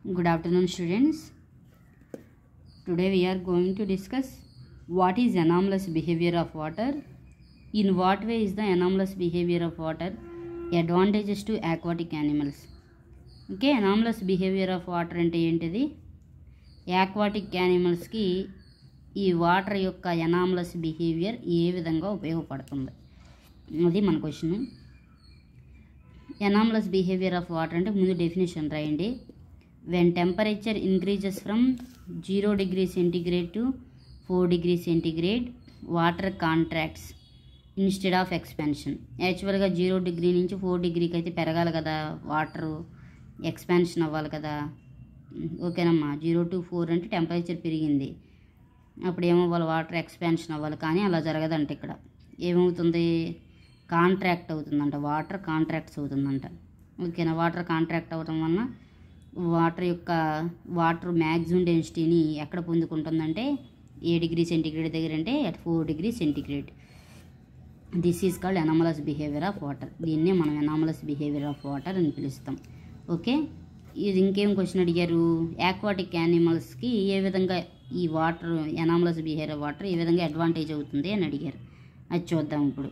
Good afternoon, students. Today we are going to discuss what is anomalous behavior of water. In what way is the anomalous behavior of water advantages to aquatic animals? Okay anomalous behaviour of water అంటే ఏంటిది aquatic యానిమల్స్కి ఈ water యొక్క anomalous behaviour ఏ విధంగా ఉపయోగపడుతుంది అది మన question anomalous behaviour of water అంటే ముందు డెఫినేషన్ రాయండి when temperature increases from zero degree centigrade to four degree centigrade water contracts instead of expansion యాక్చువల్గా జీరో డిగ్రీ నుంచి ఫోర్ డిగ్రీకి అయితే పెరగాలి కదా వాటరు ఎక్స్పాన్షన్ అవ్వాలి కదా ఓకేనమ్మా జీరో టు ఫోర్ అంటే టెంపరేచర్ పెరిగింది అప్పుడు ఏమవ్వాలి వాటర్ ఎక్స్పాన్షన్ అవ్వాలి కానీ అలా జరగదంట ఇక్కడ ఏమవుతుంది కాంట్రాక్ట్ అవుతుందంట వాటర్ కాంట్రాక్ట్స్ అవుతుందంట ఓకేనా వాటర్ కాంట్రాక్ట్ అవ్వడం వలన వాటర్ యొక్క వాటర్ మ్యాక్సిమం డెన్సిటీని ఎక్కడ పొందుకుంటుందంటే ఏ డిగ్రీ సెంటిగ్రేడ్ దగ్గర అంటే at four degree centigrade this is called anomalous behaviour of water దీన్నే మనం ఎనామలస్ బిహేవియర్ ఆఫ్ వాటర్ అని పిలుస్తాం ఓకే ఇది ఇంకేం క్వశ్చన్ అడిగారు యాక్వాటిక్ యానిమల్స్కి ఏ విధంగా ఈ water anomalous behaviour of water ఏ విధంగా అడ్వాంటేజ్ అవుతుంది అని అడిగారు అది చూద్దాం ఇప్పుడు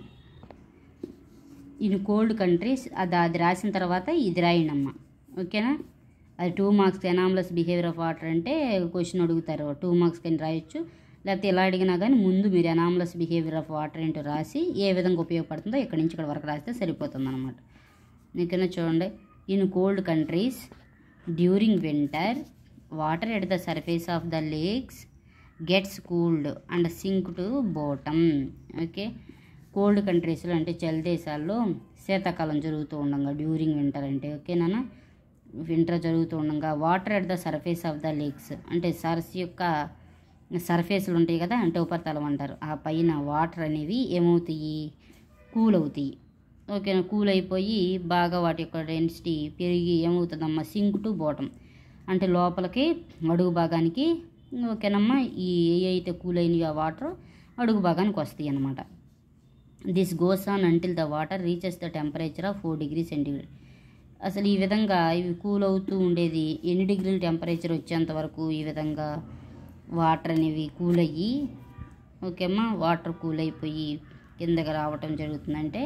ఇన్ కోల్డ్ కంట్రీస్ అది అది రాసిన తర్వాత ఇది రాయండి అమ్మ ఓకేనా అది two marks anomalous behaviour of water అంటే క్వశ్చన్ అడుగుతారు టూ మార్క్స్ కానీ రాయొచ్చు లేకపోతే ఎలా అడిగినా కానీ ముందు మీరు ఎనామలస్ బిహేవియర్ ఆఫ్ వాటర్ ఏంటో రాసి ఏ విధంగా ఉపయోగపడుతుందో ఇక్కడి నుంచి ఇక్కడ వరకు రాస్తే సరిపోతుంది అనమాట ఓకేనా చూడండి in cold countries during winter water at the surface of the lakes gets cooled and sink to bottom okay cold కంట్రీస్లో అంటే చలి దేశాల్లో శీతాకాలం జరుగుతూ ఉండగా డ్యూరింగ్ వింటర్ అంటే ఓకేనా వింటర్ జరుగుతూ ఉండగా water at the surface of the lakes అంటే సరస్ యొక్క సర్ఫేస్లు ఉంటాయి కదా అంటే ఉపరితలం అంటారు ఆ పైన వాటర్ అనేవి ఏమవుతాయి కూల్ అవుతాయి ఓకేనా కూల్ అయిపోయి బాగా వాటి యొక్క డెన్సిటీ పెరిగి ఏమవుతుందమ్మా సింక్ టు బాటమ్ అంటే లోపలికి అడుగు భాగానికి ఓకేనమ్మా ఈ ఏ అయితే కూల్ అయినవి ఆ వాటర్ అడుగు భాగానికి వస్తాయి అన్నమాట this goes on until the water reaches the temperature of four degree centigrade అసలు ఈ విధంగా ఇవి కూల్ అవుతూ ఉండేది ఎన్ని డిగ్రీల టెంపరేచర్ వచ్చేంత వరకు ఈ విధంగా వాటర్ అనేవి కూల్ అయ్యి ఓకేమ్మా వాటర్ కూల్ అయిపోయి కిందకి రావటం జరుగుతుందంటే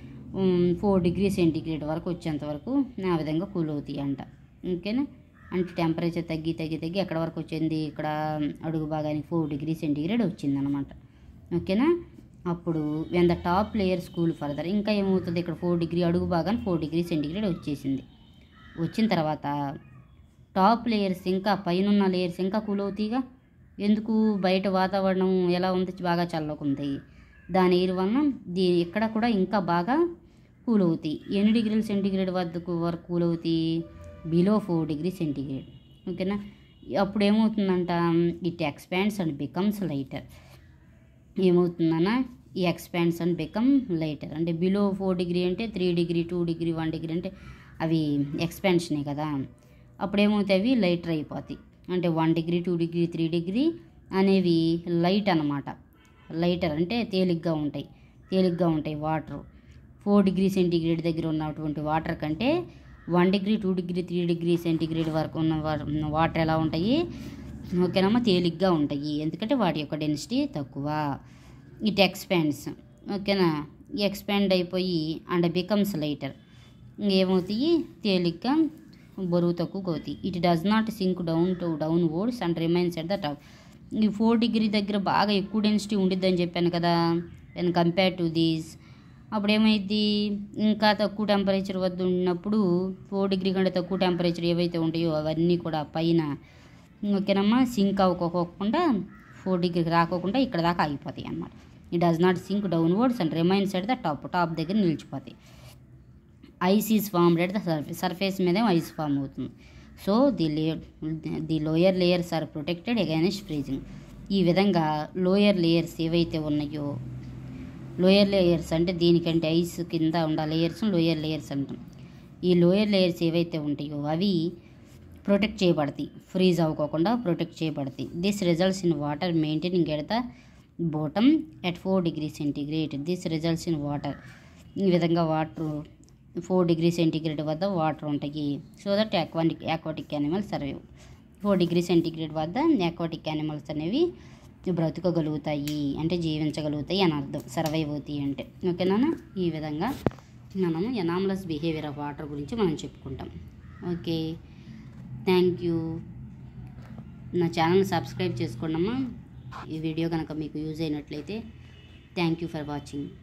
ఫోర్ డిగ్రీ సెంటిగ్రేడ్ వరకు వచ్చేంత వరకు ఆ విధంగా కూల్ అవుతాయి అంట ఓకేనా అంటే టెంపరేచర్ తగ్గి తగ్గి తగ్గి ఎక్కడ వరకు వచ్చింది ఇక్కడ అడుగు భాగానికి ఫోర్ డిగ్రీ సెంటిగ్రేడ్ వచ్చిందనమాట ఓకేనా అప్పుడు when the top layers cool further ఇంకా ఏమవుతుంది ఇక్కడ ఫోర్ డిగ్రీ అడుగు భాగాన్ని ఫోర్ డిగ్రీ సెంటిగ్రేడ్ వచ్చేసింది వచ్చిన తర్వాత టాప్ లేయర్స్ ఇంకా పైన లేయర్స్ ఇంకా కూల్ అవుతాయిగా ఎందుకు బయట వాతావరణం ఎలా ఉంది బాగా చల్లకుంది దాని ఎయిర్ వలన దీ ఇక్కడ కూడా ఇంకా బాగా కూల్ అవుతాయి ఎన్ని డిగ్రీల సెంటిగ్రేడ్ వద్దకు వరకు కూల్ అవుతాయి బిలో ఫోర్ డిగ్రీ సెంటిగ్రేడ్ ఓకేనా అప్పుడు ఏమవుతుందంట it expands and becomes lighter ఏమవుతుందన్నా ఈ ఎక్స్పాండ్స్ అండ్ బికమ్ లైటర్ అంటే బిలో ఫోర్ డిగ్రీ అంటే three degree two degree one degree అంటే అవి ఎక్స్పాన్షనే కదా అప్పుడు ఏమవుతాయి అవి లైటర్ అయిపోతాయి అంటే one degree two degree three degree అనేవి లైట్ అనమాట లైటర్ అంటే తేలిగ్గా ఉంటాయి తేలిగ్గా ఉంటాయి వాటర్ ఫోర్ డిగ్రీ సెంటిగ్రేడ్ దగ్గర ఉన్నటువంటి వాటర్ కంటే one degree two degree three degree centigrade వరకు ఉన్న వాటర్ ఎలా ఉంటాయి ఓకేనమ్మా తేలిగ్గా ఉంటాయి ఎందుకంటే వాటి యొక్క డెన్సిటీ తక్కువ ఇట్ ఎక్స్పాండ్స్ ఓకేనా ఎక్స్పాండ్ అయిపోయి అండ్ బికమ్స్ లైటర్ ఏమవుతాయి తేలిగ్గా బరువు తక్కువ అవుతాయి it does not sink down to downwards and remains at the top ఈ ఫోర్ డిగ్రీ దగ్గర బాగా ఎక్కువ డెన్సిటీ ఉండిద్దని చెప్పాను కదా అండ్ కంపేర్ టు దీస్ అప్పుడు ఏమైంది ఇంకా తక్కువ టెంపరేచర్ వద్ద ఉన్నప్పుడు ఫోర్ డిగ్రీ కంటే తక్కువ టెంపరేచర్ ఏవైతే ఉంటాయో అవన్నీ కూడా పైన ఓకేనమ్మా సింక్ అవ్వకోకుండా ఫోర్ డిగ్రీకి రాకోకుండా ఇక్కడ దాకా ఆగిపోతాయి అన్నమాట it does not sink downwards and remains at the top top దగ్గర నిలిచిపోతాయి ice is formed at the surface surface మీదే ఐస్ ఫామ్ అవుతుంది so the layer the lower layers are protected against freezing ఈ విధంగా లోయర్ లేయర్స్ ఏవైతే ఉన్నాయో lower layers అంటే దీనికంటే ఐస్ కింద ఉండే లేయర్స్ లోయర్ లేయర్స్ అంటాం ఈ లోయర్ లేయర్స్ ఏవైతే ఉంటాయో అవి ప్రొటెక్ట్ చేయబడతాయి ఫ్రీజ్ అవ్వకోకుండా ప్రొటెక్ట్ చేయబడతాయి this results in water maintaining at the bottom at four degree centigrade this results in water ఈ విధంగా వాటర్ ఫోర్ డిగ్రీ సెంటీగ్రేడ్ వద్ద వాటర్ ఉంటాయి so that aquatic aquatic animals survive four degree centigrade వద్ద aquatic animals అనేవి బ్రతకగలుగుతాయి అంటే జీవించగలుగుతాయి అని అర్థం సర్వైవ్ అవుతాయి అంటే ఓకేనా ఈ విధంగా మనము ఎనామలస్ బిహేవియర్ ఆఫ్ వాటర్ గురించి మనం చెప్పుకుంటాం ఓకే థ్యాంక్ యూ నా ఛానల్ సబ్స్క్రైబ్ చేసుకోండి అమ్మా ఈ వీడియో కనుక మీకు యూజ్ అయినట్లయితే థ్యాంక్ యూ ఫర్ వాచింగ్